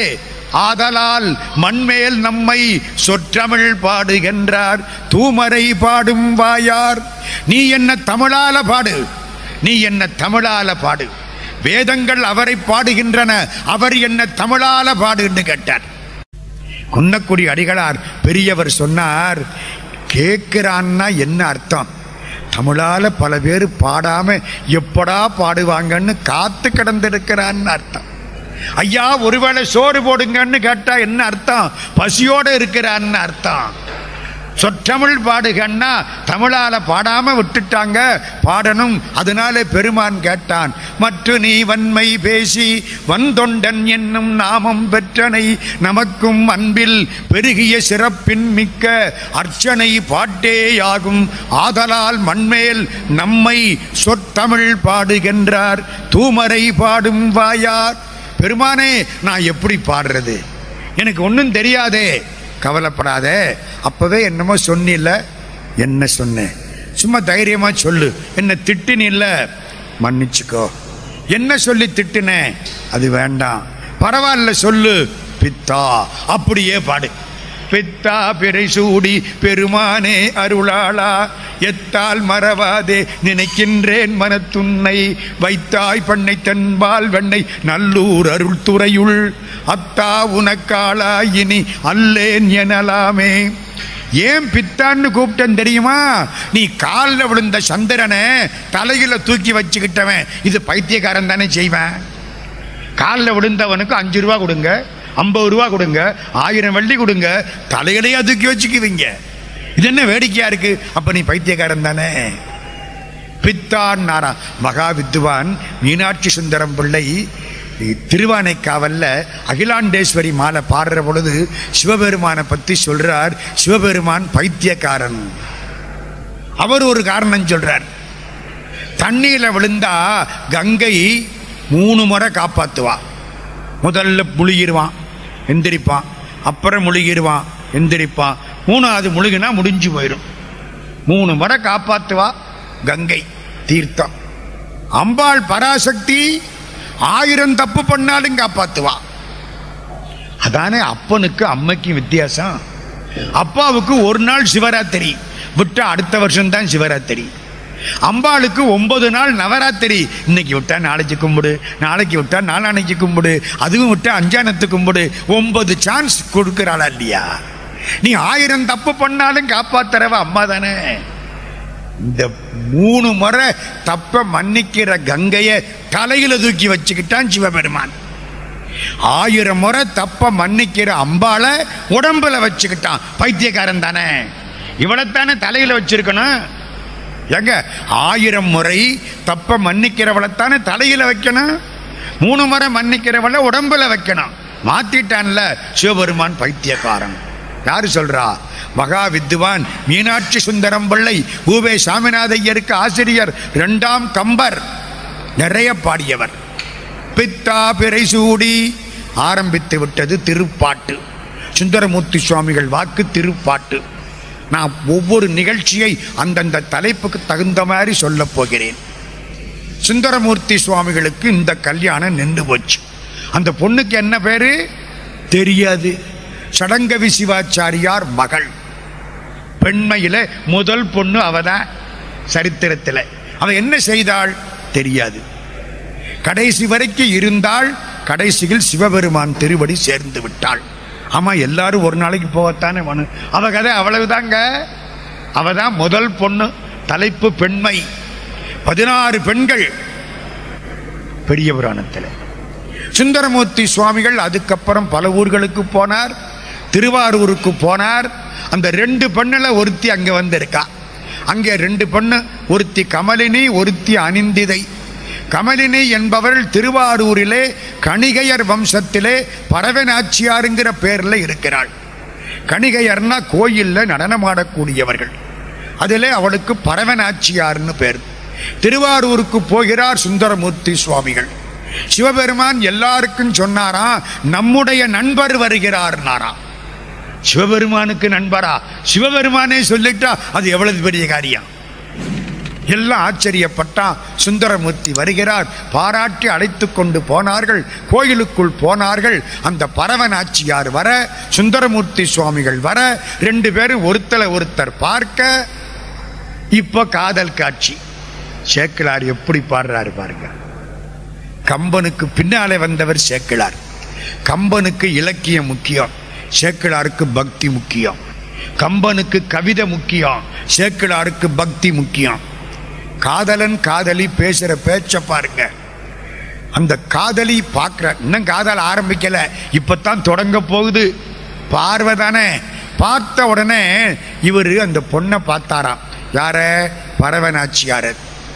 ஆதலால் மண்மேல் நம்மை சொற்றமிழ் பாடுகின்றார் தூமரை பாடும் வாயார் நீ என்ன தமிழால பாடு நீ என்ன தமிழால பாடு வேதங்கள் அவரை பாடுகின்றன அவர் என்ன தமிழால பாடுன்னு கேட்டார் குன்னக்குடி அடிகளார் பெரியவர் சொன்னார் கேட்கிறான்னா என்ன அர்த்தம் தமிழால பல பேர் பாடாம எப்படா பாடுவாங்கன்னு காத்து கிடந்திருக்கிறான்னு அர்த்தம் ஐயா ஒருவேளை சோறு போடுங்கன்னு கேட்டா என்ன அர்த்தம் பசியோட இருக்கிறான்னு அர்த்தம் சொற்றமிழ் பாடுகன்னா தமிழால பாடாம விட்டுட்டாங்க பாடணும் அதனால பெருமான் கேட்டான் மற்ற நீ வன்மை பேசி வந்தொண்டன் என்னும் நாமம் பெற்றனை நமக்கும் அன்பில் பெருகிய சிறப்பின் மிக்க அர்ச்சனை பாட்டேயாகும் ஆதலால் மண்மேல் நம்மை சொற்றமிழ் பாடுகின்றார் தூமரை பாடும் வாயார் பெருமானே நான் எப்படி பாடுறது எனக்கு ஒன்றும் தெரியாதே கவலைப்படாத அப்பவே என்னமோ சொன்னில்ல என்ன சொன்னேன் சும்மா தைரியமா சொல்லு என்ன திட்டினில்ல மன்னிச்சுக்கோ என்ன சொல்லி திட்டினேன் அது வேண்டாம் பரவாயில்ல சொல்லு பித்தா அப்படியே பாடு பித்தா பிறை சூடி பெருமானே அருளாளா எத்தால் மறவாதே நினைக்கின்றேன் மனத்துன்னை வைத்தாய் பண்ணை தென்பால் வெண்ணை நல்லூர் அருள் துறையுள் அத்தா உனக்காளா இனி அல்லேன் எனலாமே ஏன் பித்தான்னு கூப்பிட்டேன் தெரியுமா நீ காலில் விழுந்த சந்திரனை தலையில தூக்கி வச்சுக்கிட்டவன் இது பைத்தியக்காரன் தானே செய்வேன் காலில் விழுந்தவனுக்கு அஞ்சு ரூபா கொடுங்க ஐம்பது ரூபா கொடுங்க ஆயிரம் வெள்ளி கொடுங்க தலையிலேயே தூக்கி வச்சுக்குவீங்க இது என்ன வேடிக்கையா இருக்கு அப்ப நீ பைத்தியக்காரன் தானே பித்தான் நாரா மகா வித்துவான் மீனாட்சி சுந்தரம் பிள்ளை திருவானைக்காவல்ல அகிலாண்டேஸ்வரி மாலை பாடுற பொழுது சிவபெருமானை பத்தி சொல்றார் சிவபெருமான் பைத்தியக்காரன் அவர் ஒரு காரணம் சொல்றார் தண்ணியில விழுந்தா கங்கை மூணு முறை காப்பாத்துவா முதல்ல முழுகிடுவான் எந்திரிப்பான் அப்புறம் முழுகிடுவான் எந்திரிப்பான் மூணாவது முழுகினா முடிஞ்சு போயிடும் மூணு முறை காப்பாத்துவா கங்கை தீர்த்தம் அம்பாள் பராசக்தி ஆயிரம் தப்பு பண்ணாலும் காப்பாத்துவா அதானே அப்பனுக்கு அம்மைக்கு வித்தியாசம் அப்பாவுக்கு ஒரு நாள் சிவராத்திரி விட்டா அடுத்த வருஷம் தான் சிவராத்திரி அம்பாளுக்கு ஒன்பது நாள் நவராத்திரி இன்னைக்கு விட்டா நாளைக்கு கும்பிடு நாளைக்கு விட்டா நாளானைக்கு கும்பிடு அதுவும் விட்டா அஞ்சானத்து கும்பிடு ஒன்பது சான்ஸ் கொடுக்கிறாளா இல்லையா நீ ஆயிரம் தப்பு பண்ணாலும் காப்பாத்துறவ அம்மா தானே இந்த மூணு முறை தப்ப மன்னிக்கிற கங்கைய தலையில தூக்கி வச்சுக்கிட்டான் சிவபெருமான் ஆயிரம் முறை தப்ப மன்னிக்கிற அம்பால உடம்புல வச்சுக்கிட்டான் பைத்தியக்காரன் தானே இவளைத்தானே தலையில வச்சிருக்கணும் எங்க ஆயிரம் முறை தப்ப மன்னிக்கிறவளைத்தானே தலையில வைக்கணும் மூணு முறை மன்னிக்கிறவளை உடம்புல வைக்கணும் மாத்திட்டான்ல சிவபெருமான் பைத்தியக்காரன் யாரு சொல்றா மகா வித்துவான் மீனாட்சி சுந்தரம் பிள்ளை ஊவே சாமிநாதையருக்கு ஆசிரியர் இரண்டாம் கம்பர் நிறைய பாடியவர் பித்தா பிறை சூடி ஆரம்பித்து விட்டது திருப்பாட்டு சுந்தரமூர்த்தி சுவாமிகள் வாக்கு திருப்பாட்டு நான் ஒவ்வொரு நிகழ்ச்சியை அந்தந்த தலைப்புக்கு தகுந்த மாதிரி சொல்லப் போகிறேன் சுந்தரமூர்த்தி சுவாமிகளுக்கு இந்த கல்யாணம் நின்று போச்சு அந்த பொண்ணுக்கு என்ன பேரு தெரியாது சடங்கவி சிவாச்சாரியார் மகள் பெண்மையில முதல் பொண்ணு அவதான் சரித்திரத்தில் அவ என்ன செய்தாள் தெரியாது கடைசி வரைக்கும் இருந்தால் கடைசியில் சிவபெருமான் திருவடி சேர்ந்து விட்டாள் ஆமா எல்லாரும் ஒரு நாளைக்கு போகத்தானே வேணும் அவ கதை அவ்வளவுதாங்க அவ தான் முதல் பொண்ணு தலைப்பு பெண்மை பதினாறு பெண்கள் பெரிய புராணத்தில் சுந்தரமூர்த்தி சுவாமிகள் அதுக்கப்புறம் பல ஊர்களுக்கு போனார் திருவாரூருக்கு போனார் அந்த ரெண்டு பெண்ணுல ஒருத்தி அங்க வந்திருக்கா அங்கே ரெண்டு பெண்ணு ஒருத்தி கமலினி ஒருத்தி அனிந்திதை கமலினி என்பவர்கள் திருவாரூரிலே கணிகையர் வம்சத்திலே பரவநாச்சியாருங்கிற பேர்ல இருக்கிறாள் கணிகையர்னா கோயில்ல நடனமாடக்கூடியவர்கள் அதிலே அவளுக்கு பரவநாச்சியார்னு பேர் திருவாரூருக்கு போகிறார் சுந்தரமூர்த்தி சுவாமிகள் சிவபெருமான் எல்லாருக்கும் சொன்னாராம் நம்முடைய நண்பர் வருகிறார்னாராம் சிவபெருமானுக்கு நண்பரா சிவபெருமானே சொல்லிட்டா அது எவ்வளவு பெரிய காரியம் எல்லாம் ஆச்சரியப்பட்டா சுந்தரமூர்த்தி வருகிறார் பாராட்டி அழைத்து கொண்டு போனார்கள் கோயிலுக்குள் போனார்கள் அந்த பரவனாச்சியார் வர சுந்தரமூர்த்தி சுவாமிகள் வர ரெண்டு பேரும் ஒருத்தரை ஒருத்தர் பார்க்க இப்போ காதல் காட்சி சேக்கிழார் எப்படி பாடுறாரு பாருங்க கம்பனுக்கு பின்னாலே வந்தவர் சேக்கிழார் கம்பனுக்கு இலக்கியம் முக்கியம் சேக்கிழாருக்கு பக்தி முக்கியம் கம்பனுக்கு கவிதை முக்கியம் சேக்கிழாருக்கு பக்தி முக்கியம் காதலன் காதலி பேசுற பேச்ச பாருங்க அந்த காதலி பார்க்கிற இன்னும் காதல் ஆரம்பிக்கல இப்பதான் தொடங்க போகுது பார்வை தானே பார்த்த உடனே இவர் அந்த பொண்ணை பார்த்தாராம் யார பரவனாச்சியார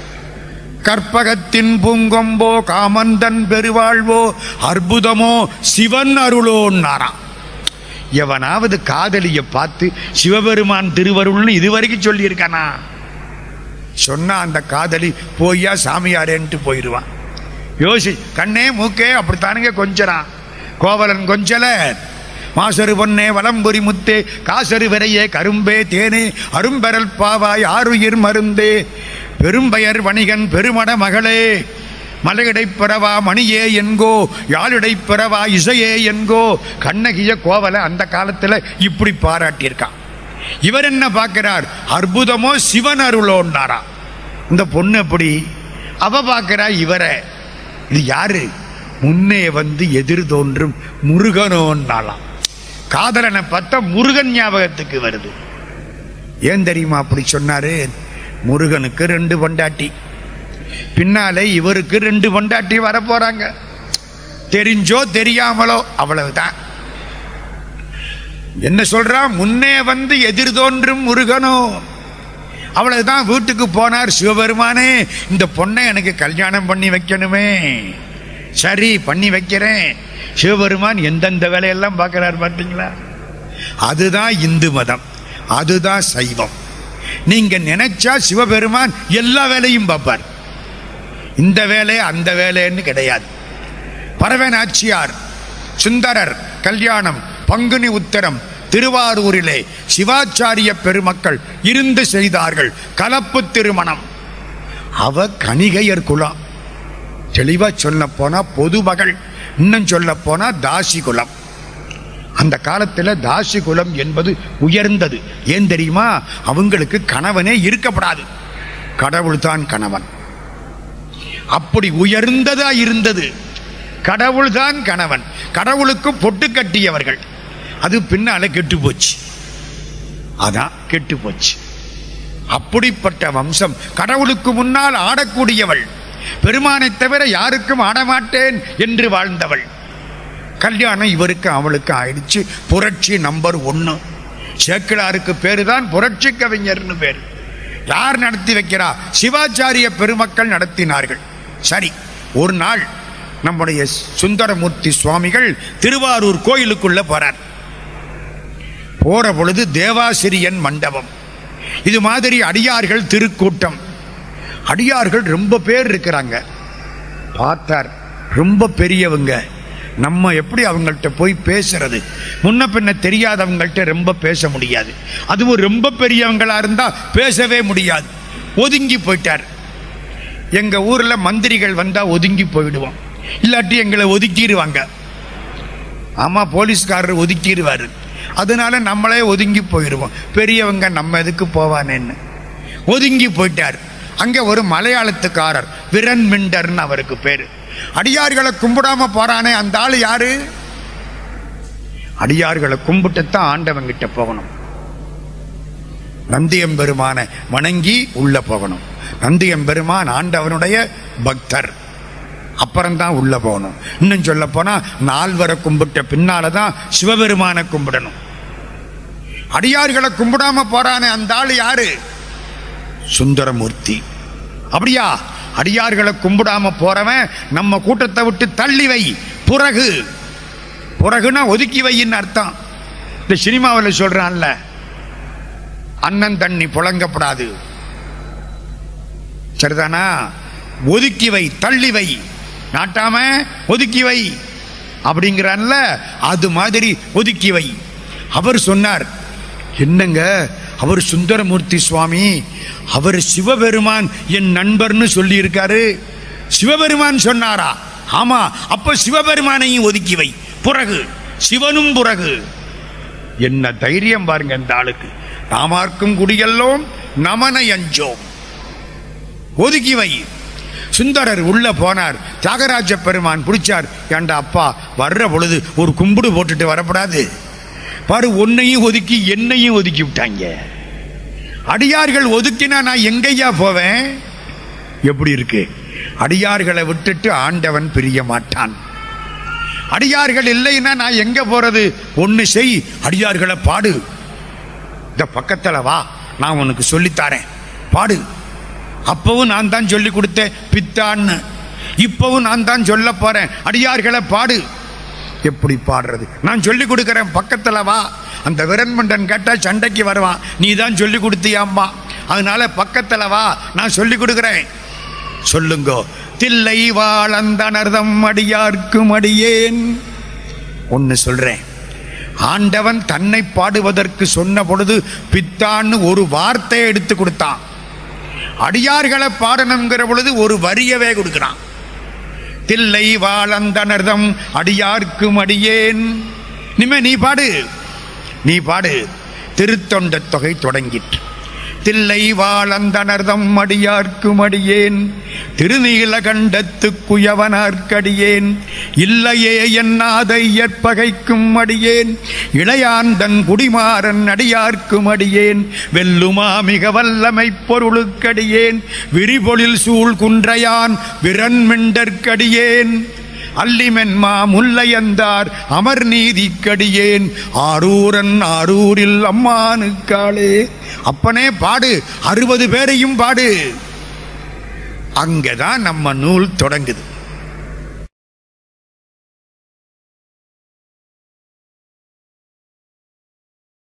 கற்பகத்தின் பூங்கொம்போ காமந்தன் பெருவாழ்வோ அற்புதமோ சிவன் அருளோன்னாராம் எவனாவது காதலிய பார்த்து சிவபெருமான் திருவருள்னு இதுவரைக்கும் சொல்லியிருக்கானா சொன்னா அந்த காதலி போய்யா சாமியாரேன்ட்டு போயிடுவான் யோசி கண்ணே மூக்கே அப்படித்தானுங்க கொஞ்சறான் கோவலன் கொஞ்சல மாசரு பொன்னே வலம்புரி முத்தே காசரு விரையே கரும்பே தேனே அரும்பெறல் பாவாய் ஆறுயிர் மருந்தே பெரும்பெயர் வணிகன் பெருமட மகளே மலையிடைப் பிறவா மணியே என்கோ யாழிடைப் பிறவா இசையே என்கோ கண்ணகிய கோவலை அந்த காலத்துல இப்படி பாராட்டியிருக்கான் இவர் என்ன பார்க்கிறார் அற்புதமோ சிவன் அருளோன்னாரா இந்த பொண்ணு எப்படி அவ பார்க்கிறா இவரை இது யாரு முன்னே வந்து எதிர் தோன்றும் முருகனோன்னாலாம் காதலனை பார்த்தா முருகன் ஞாபகத்துக்கு வருது ஏன் தெரியுமா அப்படி சொன்னாரு முருகனுக்கு ரெண்டு பொண்டாட்டி பின்னாலே இவருக்கு ரெண்டு பொண்டாட்டி வர போறாங்க தெரிஞ்சோ தெரியாமலோ அவ்வளவுதான் என்ன சொல்றா முன்னே வந்து எதிர் தோன்றும் முருகனோ அவ்வளவுதான் வீட்டுக்கு போனார் சிவபெருமானே இந்த பொண்ணை எனக்கு கல்யாணம் பண்ணி வைக்கணுமே சரி பண்ணி வைக்கிறேன் சிவபெருமான் எந்தெந்த வேலையெல்லாம் பார்க்கிறார் பார்த்தீங்களா அதுதான் இந்து மதம் அதுதான் சைவம் நீங்க நினைச்சா சிவபெருமான் எல்லா வேலையும் பார்ப்பார் இந்த வேலை அந்த வேலைன்னு கிடையாது பரவனாச்சியார் சுந்தரர் கல்யாணம் பங்குனி உத்தரம் திருவாரூரிலே சிவாச்சாரிய பெருமக்கள் இருந்து செய்தார்கள் கலப்பு திருமணம் அவ கணிகையர் குலம் தெளிவா சொல்ல போனா பொதுமகள் இன்னும் சொல்ல போனா தாசி குலம் அந்த காலத்துல தாசி குலம் என்பது உயர்ந்தது ஏன் தெரியுமா அவங்களுக்கு கணவனே இருக்கப்படாது கடவுள் தான் கணவன் அப்படி உயர்ந்ததா இருந்தது கடவுள் தான் கணவன் கடவுளுக்கு பொட்டு கட்டியவர்கள் அது பின்னால கெட்டு போச்சு அதான் கெட்டு போச்சு அப்படிப்பட்ட வம்சம் கடவுளுக்கு முன்னால் ஆடக்கூடியவள் பெருமானை தவிர யாருக்கும் ஆடமாட்டேன் என்று வாழ்ந்தவள் கல்யாணம் இவருக்கு அவளுக்கு ஆயிடுச்சு புரட்சி நம்பர் ஒன்னு சேக்கிழாருக்கு பேரு தான் புரட்சி கவிஞர்னு பேர் யார் நடத்தி வைக்கிறா சிவாச்சாரிய பெருமக்கள் நடத்தினார்கள் சரி ஒரு நாள் நம்முடைய சுந்தரமூர்த்தி சுவாமிகள் திருவாரூர் கோயிலுக்குள்ள போறார் போற பொழுது தேவாசிரியன் மண்டபம் இது மாதிரி அடியார்கள் திருக்கூட்டம் அடியார்கள் ரொம்ப பேர் இருக்கிறாங்க பார்த்தார் ரொம்ப பெரியவங்க நம்ம எப்படி அவங்கள்ட்ட போய் பேசுறது முன்ன பின்ன தெரியாதவங்கள்ட்ட ரொம்ப பேச முடியாது அதுவும் ரொம்ப பெரியவங்களா இருந்தா பேசவே முடியாது ஒதுங்கி போயிட்டார் எங்க ஊர்ல மந்திரிகள் வந்தா ஒதுங்கி போயிடுவோம் இல்லாட்டி எங்களை ஒதுக்கிடுவாங்க ஆமா போலீஸ்காரர் ஒதுக்கிடுவாரு அதனால நம்மளே ஒதுங்கி போயிடுவோம் பெரியவங்க நம்ம எதுக்கு போவானேன்னு ஒதுங்கி போயிட்டார் அங்க ஒரு மலையாளத்துக்காரர் விரன் மிண்டர்னு அவருக்கு பேரு அடியார்களை கும்பிடாம போறானே அந்த ஆளு யாரு அடியார்களை கும்பிட்டுத்தான் ஆண்டவன் கிட்ட போகணும் நந்தியம்பெருமான வணங்கி உள்ள போகணும் நந்தியம்பெருமான் ஆண்டவனுடைய பக்தர் அப்புறம்தான் உள்ள போகணும் இன்னும் சொல்ல போனா நால்வரை கும்பிட்ட பின்னாலதான் சிவபெருமானை கும்பிடணும் அடியார்களை கும்பிடாம போறானே அந்த ஆளு யாரு சுந்தரமூர்த்தி அப்படியா அடியார்களை கும்பிடாம போறவன் நம்ம கூட்டத்தை விட்டு தள்ளி வை புறகு புறகுனா ஒதுக்கி வைன்னு அர்த்தம் இந்த சினிமாவில் சொல்றான்ல அண்ணன் தண்ணி புழங்கப்படாது சரிதானா ஒதுக்கி வை தள்ளி வை நாட்டாம ஒதுக்கி வை அப்படிங்கிறான்ல அது மாதிரி ஒதுக்கி வை அவர் சொன்னார் என்னங்க அவர் சுந்தரமூர்த்தி சுவாமி அவர் சிவபெருமான் என் நண்பர்னு சொல்லி இருக்காரு சிவபெருமான் சொன்னாரா ஆமா அப்ப சிவபெருமானையும் ஒதுக்கி வை புறகு சிவனும் புறகு என்ன தைரியம் பாருங்க இந்த ஆளுக்கு நாமார்க்கும் குடியெல்லோம் நமனை அஞ்சோம் ஒதுக்கி வை சுந்தரர் உள்ள போனார் தியாகராஜ பெருமான் பிடிச்சார் ஏண்டா அப்பா வர்ற பொழுது ஒரு கும்பிடு போட்டுட்டு வரப்படாது பாரு உன்னையும் ஒதுக்கி என்னையும் ஒதுக்கி விட்டாங்க அடியார்கள் ஒதுக்கினா நான் எங்கய்யா போவேன் எப்படி இருக்கு அடியார்களை விட்டுட்டு ஆண்டவன் பிரிய மாட்டான் அடியார்கள் இல்லைன்னா நான் எங்க போறது ஒன்னு செய் அடியார்களை பாடு இந்த பக்கத்துல வா நான் உனக்கு சொல்லித்தாரேன் பாடு அப்பவும் நான் தான் சொல்லி கொடுத்தேன் பித்தான்னு இப்பவும் நான் தான் சொல்ல போறேன் அடியார்களை பாடு எப்படி பாடுறது நான் சொல்லி கொடுக்கிறேன் பக்கத்துல வா அந்த விரண்மண்டன் கேட்டா சண்டைக்கு வருவான் நீ தான் சொல்லி கொடுத்தியாம்மா அதனால பக்கத்துல வா நான் சொல்லி கொடுக்கிறேன் சொல்லுங்கோ தில்லை வாழந்தனர்தம் அடியார்க்கும் அடியேன் ஒன்னு சொல்றேன் ஆண்டவன் தன்னை பாடுவதற்கு சொன்ன பொழுது பித்தான்னு ஒரு வார்த்தையை எடுத்து கொடுத்தான் அடியார்களை பாடணுங்கிற பொழுது ஒரு வரியவே கொடுக்கிறான் தில்லை வாழந்தனர்தம் அடியார்க்கும் அடியேன் நிமே நீ பாடு நீ பாடு திருத்தொண்ட தொகை தொடங்கிற்று தில்லை வாழந்தனர்தம் அடியார்க்கும் அடியேன் திருநீலகண்டத்து குயவனார்க்கடியேன் இல்லையே என்னாதை ஏற்பகைக்கும் அடியேன் இளையாந்தன் குடிமாறன் அடியார்க்கும் அடியேன் வெல்லுமா மிக வல்லமை பொருளுக்கடியேன் விரிபொழில் சூழ் குன்றையான் விரண்மிண்டற்கடியேன் அல்லிமென்மா முல்லையந்தார் அமர் நீதிக்கடியேன் ஆரூரன் ஆரூரில் அம்மானுக்காளே அப்பனே பாடு அறுபது பேரையும் பாடு அங்கதான் நம்ம நூல் தொடங்குது